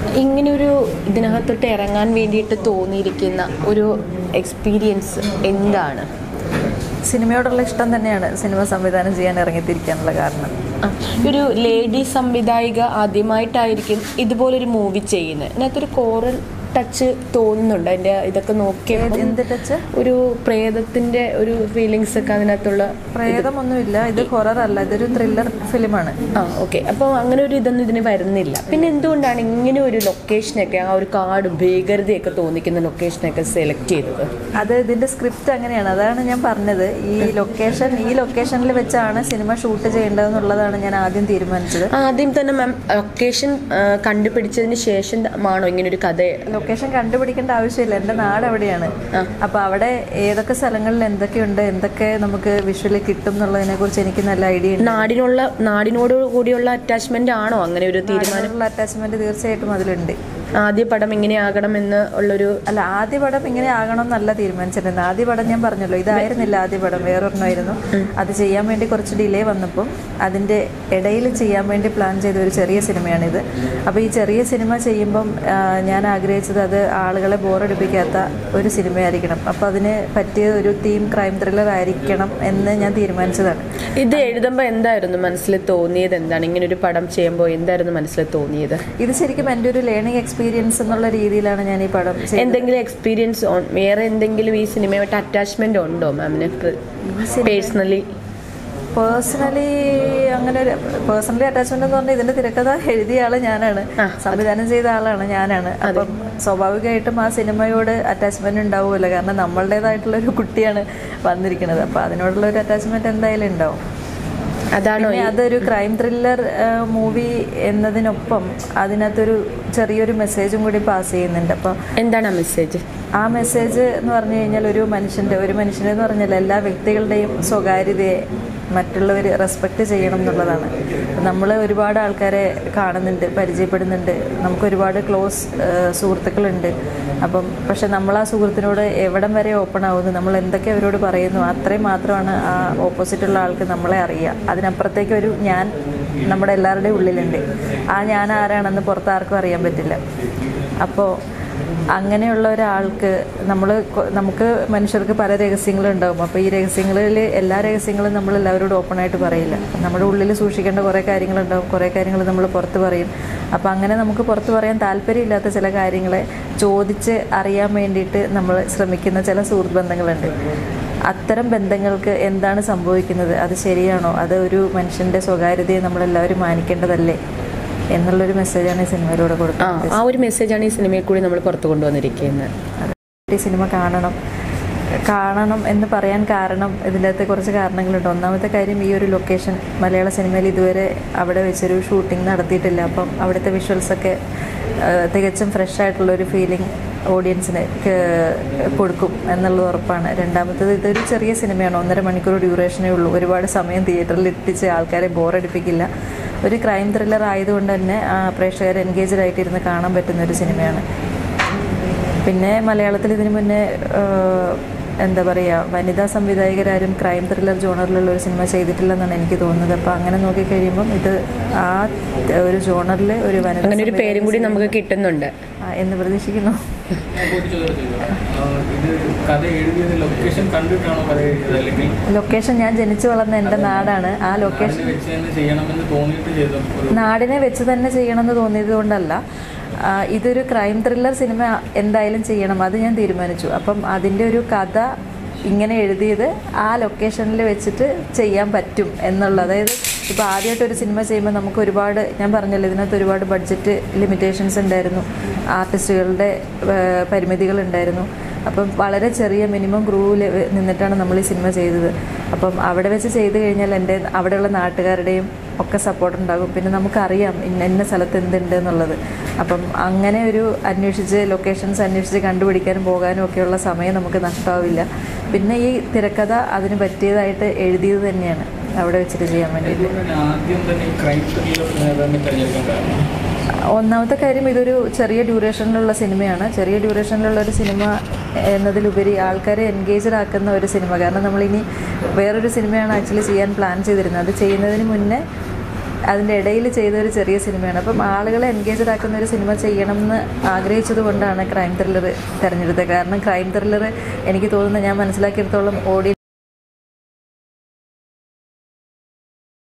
ഇങ്ങനൊരു ഇതിനകത്തോട്ട് ഇറങ്ങാൻ വേണ്ടിയിട്ട് തോന്നിയിരിക്കുന്ന ഒരു എക്സ്പീരിയൻസ് എന്താണ് സിനിമയോടുള്ള ഇഷ്ടം തന്നെയാണ് സിനിമ സംവിധാനം ചെയ്യാൻ ഇറങ്ങിത്തിരിക്കാനുള്ള കാരണം ആ, ഒരു ലേഡി സംവിധായിക ആദ്യമായിട്ടായിരിക്കും ഇതുപോലൊരു മൂവി ചെയ്യുന്നത് അതിനകത്തൊരു കോറൽ ടച്ച് തോന്നുന്നുണ്ട് അതിൻ്റെ ഇതൊക്കെ നോക്കിയപ്പോൾ എന്ത് ടച്ച് ഒരു പ്രേതത്തിൻ്റെ ഒരു ഫീലിങ്സ് ഒക്കെ അതിനകത്തുള്ള പ്രേതമൊന്നുമില്ല ഇത് ഹൊറർ അല്ല ഇതൊരു ത്രില്ലർ ഫിലിമാണ് ആ ഓക്കെ അപ്പോൾ അങ്ങനെ ഒരു ഇതൊന്നും ഇതിന് വരുന്നില്ല പിന്നെ എന്തുകൊണ്ടാണ് ഇങ്ങനെ ഒരു ലൊക്കേഷനൊക്കെ ആ ഒരു കാട് ഭീകരതയൊക്കെ തോന്നിക്കുന്ന ലൊക്കേഷനൊക്കെ സെലക്ട് ചെയ്തത് അത് ഇതിന്റെ സ്ക്രിപ്റ്റ് അങ്ങനെയാണ് അതാണ് ഞാൻ പറഞ്ഞത് ഈ ലൊക്കേഷൻ ഈ ലൊക്കേഷനിൽ വെച്ചാണ് സിനിമ ഷൂട്ട് ചെയ്യേണ്ടതെന്നുള്ളതാണ് ഞാൻ ആദ്യം തീരുമാനിച്ചത് ആദ്യം തന്നെ മാം ലൊക്കേഷൻ കണ്ടുപിടിച്ചതിന് ശേഷം ആണോ ഇങ്ങനെ ഒരു കഥ ലൊക്കേഷൻ കണ്ടുപിടിക്കേണ്ട ആവശ്യമില്ല എൻ്റെ നാട് എവിടെയാണ് അപ്പോൾ അവിടെ ഏതൊക്കെ സ്ഥലങ്ങളിൽ എന്തൊക്കെയുണ്ട് എന്തൊക്കെ നമുക്ക് വിഷ്വലി കിട്ടും എന്നുള്ളതിനെ കുറിച്ച് എനിക്ക് നല്ല ഐഡിയ ഉണ്ട് നാടിനുള്ള നാടിനോട് കൂടിയുള്ള അറ്റാച്ച്മെന്റ് ആണോ അങ്ങനെ ഒരു തീരുമാനം അതിനുള്ള അറ്റാച്ച്മെന്റ് തീർച്ചയായിട്ടും അതിലുണ്ട് ആദ്യ പടം ഇങ്ങനെ ആകണമെന്ന് ഉള്ളൊരു അല്ല ആദ്യ പടം ഇങ്ങനെ ആകണം എന്നല്ല തീരുമാനിച്ചിരുന്നത് ആദ്യ പടം ഞാൻ പറഞ്ഞല്ലോ ഇതായിരുന്നില്ല ആദ്യ പടം വേറൊരെണ്ണമായിരുന്നു അത് ചെയ്യാൻ വേണ്ടി കുറച്ച് ഡിലേ വന്നപ്പം അതിൻ്റെ ഇടയിൽ ചെയ്യാൻ വേണ്ടി പ്ലാൻ ചെയ്ത ഒരു ചെറിയ സിനിമയാണിത് അപ്പോൾ ഈ ചെറിയ സിനിമ ചെയ്യുമ്പം ആ, ഞാൻ ആഗ്രഹിച്ചത് അത് ആളുകളെ ബോറടിപ്പിക്കാത്ത ഒരു സിനിമയായിരിക്കണം അപ്പോൾ അതിന് പറ്റിയ ഒരു തീം ക്രൈം ത്രില്ലർ ആയിരിക്കണം എന്ന് ഞാൻ തീരുമാനിച്ചതാണ് ഇത് എഴുതുമ്പോൾ എന്തായിരുന്നു മനസ്സിൽ തോന്നിയത് എന്താണ് ഇങ്ങനെ ഒരു പടം ചെയ്യുമ്പോൾ എന്തായിരുന്നു മനസ്സിൽ തോന്നിയത് ഇത് ശരിക്കും എൻ്റെ ഒരു ലേണിംഗ് എക്സ്പീരിയൻസ് എന്നുള്ള രീതിയിലാണ് ഞാൻ ഈ പടം ചെയ്തത് എന്തെങ്കിലും എക്സ്പീരിയൻസ് വേറെ എന്തെങ്കിലും ഈ സിനിമയായിട്ട് അറ്റാച്ച്മെന്റ് ഉണ്ടോ മാമിന് പേഴ്സണലി പേഴ്സണലി അങ്ങനെ ഒരു പേഴ്സണലി അറ്റാച്ച്മെന്റ് എന്ന് പറഞ്ഞാൽ ഇതിന്റെ തിരക്കഥ എഴുതിയ ആള് ഞാനാണ് സംവിധാനം ചെയ്ത ആളാണ് ഞാനാണ് അപ്പം സ്വാഭാവികമായിട്ടും ആ സിനിമയോട് അറ്റാച്ച്മെന്റ് ഉണ്ടാവുമല്ലോ കാരണം നമ്മളുടേതായിട്ടുള്ള ഒരു കുട്ടിയാണ് വന്നിരിക്കുന്നത് അപ്പൊ അതിനോടുള്ള ഒരു അറ്റാച്ച്മെന്റ് എന്തായാലും ഉണ്ടാവും അതാണോ പിന്നെ അതൊരു ക്രൈം ത്രില്ലർ മൂവി എന്നതിനൊപ്പം അതിനകത്തൊരു ചെറിയൊരു മെസ്സേജും കൂടി പാസ് ചെയ്യുന്നുണ്ട് അപ്പോൾ എന്താണ് ആ മെസ്സേജ് ആ മെസ്സേജ് എന്ന് പറഞ്ഞു കഴിഞ്ഞാൽ ഒരു മനുഷ്യൻ്റെ ഒരു മനുഷ്യനെന്ന് പറഞ്ഞാൽ എല്ലാ വ്യക്തികളുടെയും സ്വകാര്യതയെ മറ്റുള്ളവർ റെസ്പെക്റ്റ് ചെയ്യണം എന്നുള്ളതാണ് നമ്മൾ ഒരുപാട് ആൾക്കാരെ കാണുന്നുണ്ട് പരിചയപ്പെടുന്നുണ്ട് നമുക്ക് ഒരുപാട് ക്ലോസ് സുഹൃത്തുക്കളുണ്ട് അപ്പം പക്ഷെ നമ്മൾ ആ സുഹൃത്തിനോട് എവിടം വരെ ഓപ്പൺ ആവുന്നു നമ്മൾ എന്തൊക്കെ അവരോട് പറയുന്നു അത്രയും മാത്രമാണ് ആ ഓപ്പോസിറ്റുള്ള ആൾക്ക് നമ്മളെ അറിയുക അതിനപ്പുറത്തേക്ക് ഒരു ഞാൻ നമ്മുടെ എല്ലാവരുടെയും ഉള്ളിലുണ്ട് ആ ഞാൻ ആരാണെന്ന് പുറത്ത് ആർക്കും അറിയാൻ പറ്റില്ല അപ്പോൾ അങ്ങനെയുള്ള ഒരാൾക്ക് നമ്മൾ നമുക്ക് മനുഷ്യർക്ക് പല രഹസ്യങ്ങളും ഉണ്ടാവും അപ്പോൾ ഈ രഹസ്യങ്ങളിൽ എല്ലാ രഹസ്യങ്ങളും നമ്മൾ എല്ലാവരോടും ഓപ്പണായിട്ട് പറയില്ല നമ്മുടെ ഉള്ളിൽ സൂക്ഷിക്കേണ്ട കുറേ കാര്യങ്ങളുണ്ടാവും കുറേ കാര്യങ്ങൾ നമ്മൾ പുറത്ത് പറയും അപ്പോൾ അങ്ങനെ നമുക്ക് പുറത്ത് പറയാൻ താല്പര്യമില്ലാത്ത ചില കാര്യങ്ങളെ ചോദിച്ച് അറിയാൻ വേണ്ടിയിട്ട് നമ്മൾ ശ്രമിക്കുന്ന ചില സുഹൃത്ത് ബന്ധങ്ങളുണ്ട് അത്തരം ബന്ധങ്ങൾക്ക് എന്താണ് സംഭവിക്കുന്നത് അത് ശരിയാണോ അത് ഒരു മനുഷ്യൻ്റെ സ്വകാര്യതയെ നമ്മളെല്ലാവരും മാനിക്കേണ്ടതല്ലേ എന്നുള്ളൊരു മെസ്സേജാണ് ഈ സിനിമയിലൂടെ ആ കൊടുക്കുന്നത് ആ ഒരു മെസ്സേജാണ് ഈ സിനിമയിൽ കൂടി നമ്മൾ പുറത്തു കൊണ്ടുവന്നിരിക്കുന്നത് ഈ സിനിമ കാണണം കാണണം എന്ന് പറയാൻ കാരണം ഇതിൻ്റെ അകത്ത് കുറച്ച് കാരണങ്ങളുണ്ട് ഒന്നാമത്തെ കാര്യം ഈ ഒരു ലൊക്കേഷൻ മലയാള സിനിമയിൽ ഇതുവരെ അവിടെ വെച്ചൊരു ഷൂട്ടിംഗ് നടത്തിയിട്ടില്ല അപ്പം അവിടുത്തെ വിഷ്വൽസൊക്കെ തികച്ചും ഫ്രഷ് ആയിട്ടുള്ള ഒരു ഫീലിംഗ് ഓഡിയൻസിന് ക- കൊടുക്കും എന്നുള്ളത് ഉറപ്പാണ് രണ്ടാമത്തത് ഇതൊരു ചെറിയ സിനിമയാണ് ഒന്നര മണിക്കൂർ ഡ്യൂറേഷനേ ഉള്ളൂ ഒരുപാട് സമയം തിയേറ്ററിൽ എത്തിച്ച് ആൾക്കാരെ ബോറടിപ്പിക്കില്ല ഒരു ക്രൈം ത്രില്ലർ ആയതുകൊണ്ട് തന്നെ ആ, പ്രേക്ഷകർ എൻഗേജ്ഡ് ആയിട്ടിരുന്ന് കാണാൻ പറ്റുന്ന ഒരു സിനിമയാണ് പിന്നെ മലയാളത്തിൽ ഇതിനു മുന്നേ ആഹ്, എന്താ പറയുക വനിതാ സംവിധായകരാരും ക്രൈം ത്രില്ലർ ജോണറിലുള്ള ഒരു സിനിമ ചെയ്തിട്ടില്ലെന്നാണ് എനിക്ക് തോന്നുന്നത് അപ്പോൾ അങ്ങനെ നോക്കിക്കഴിയുമ്പം ഇത് ആ ഒരു ജോണറിൽ ഒരു വനിത അങ്ങനെ ഒരു പേരും കൂടി നമുക്ക് കിട്ടുന്നുണ്ട് ആ, എന്ന് പ്രതീക്ഷിക്കുന്നു ഇത് കഥ എഴുതിയത് ലൊക്കേഷൻ കണ്ടിട്ടാണോ കഥ എഴുതിയത് അല്ലെങ്കിൽ ലൊക്കേഷൻ ഞാൻ ജനിച്ചു വളർന്ന എൻ്റെ നാടാണ് ആ ലൊക്കേഷൻ അതിനെ വെച്ച് തന്നെ ചെയ്യണമെന്ന് തോന്നിയിട്ട് ചെയ്ത ഒരു നാടിനെ വെച്ച് തന്നെ ചെയ്യണമെന്ന് തോന്നിയത് കൊണ്ടല്ല ആ, ഇതൊരു ക്രൈം ത്രില്ലർ സിനിമ എന്തായാലും ചെയ്യണം അത് ഞാൻ തീരുമാനിച്ചു അപ്പം അതിൻ്റെ ഒരു കഥ ഇങ്ങനെ എഴുതിയത് ആ ലൊക്കേഷനിൽ വെച്ചിട്ട് ചെയ്യാൻ പറ്റും എന്നുള്ളത് അതായത് ഇപ്പോൾ ആദ്യമായിട്ട് ഒരു സിനിമ ചെയ്യുമ്പോൾ നമുക്ക് ഒരുപാട് ഞാൻ പറഞ്ഞല്ലോ ഇതിനകത്ത് ഒരുപാട് ബഡ്ജറ്റ് ലിമിറ്റേഷൻസ് ഉണ്ടായിരുന്നു ആർട്ടിസ്റ്റുകളുടെ പരിമിതികൾ ഉണ്ടായിരുന്നു അപ്പം വളരെ ചെറിയ മിനിമം ക്രൂവിൽ നിന്നിട്ടാണ് നമ്മൾ ഈ സിനിമ ചെയ്തത് അപ്പം അവിടെ വെച്ച് ചെയ്ത് കഴിഞ്ഞാൽ എൻ്റെ അവിടെയുള്ള നാട്ടുകാരുടെയും ഒക്കെ സപ്പോർട്ട് ഉണ്ടാകും പിന്നെ നമുക്കറിയാം ഇന്ന ഇന്ന സ്ഥലത്ത് എന്തുണ്ട് എന്നുള്ളത് അപ്പം അങ്ങനെ ഒരു അന്വേഷിച്ച് ലൊക്കേഷൻസ് അന്വേഷിച്ച് കണ്ടുപിടിക്കാനും പോകാനും ഒക്കെയുള്ള സമയം നമുക്ക് നഷ്ടമാവില്ല പിന്നെ ഈ തിരക്കഥ അതിന് പറ്റിയതായിട്ട് എഴുതിയത് തന്നെയാണ് അവിടെ വെച്ചിട്ട് ചെയ്യാൻ വേണ്ടിയിട്ട് അതുകൊണ്ട് തന്നെ ആദ്യം തന്നെ ഈ ക്രൈം ത്രില്ലർ തന്നെ തിരഞ്ഞെടുക്കാൻ കാരണം ഒന്നാമത്തെ കാര്യം ഇതൊരു ചെറിയ ഡ്യൂറേഷനിലുള്ള സിനിമയാണ് ചെറിയ ഡ്യൂറേഷനിലുള്ള ഒരു സിനിമ എന്നതിലുപരി ആൾക്കാരെ എൻഗേജ്ഡ് ആക്കുന്ന ഒരു സിനിമ കാരണം നമ്മളിനി വേറൊരു സിനിമയാണ് ആക്ച്വലി ചെയ്യാൻ പ്ലാൻ ചെയ്തിരുന്നത് അത് ചെയ്യുന്നതിന് മുന്നേ അതിൻ്റെ ഇടയിൽ ചെയ്ത ഒരു ചെറിയ സിനിമയാണ് അപ്പം ആളുകളെ എൻഗേജഡ് ആക്കുന്ന ഒരു സിനിമ ചെയ്യണം എന്ന് ആഗ്രഹിച്ചത് കൊണ്ടാണ് ക്രൈം ത്രില്ലർ തിരഞ്ഞെടുത്തത് കാരണം ക്രൈം ത്രില്ലർ എനിക്ക് തോന്നുന്നത് ഞാൻ മനസ്സിലാക്കിയിടത്തോളം ഓഡിയൻസ്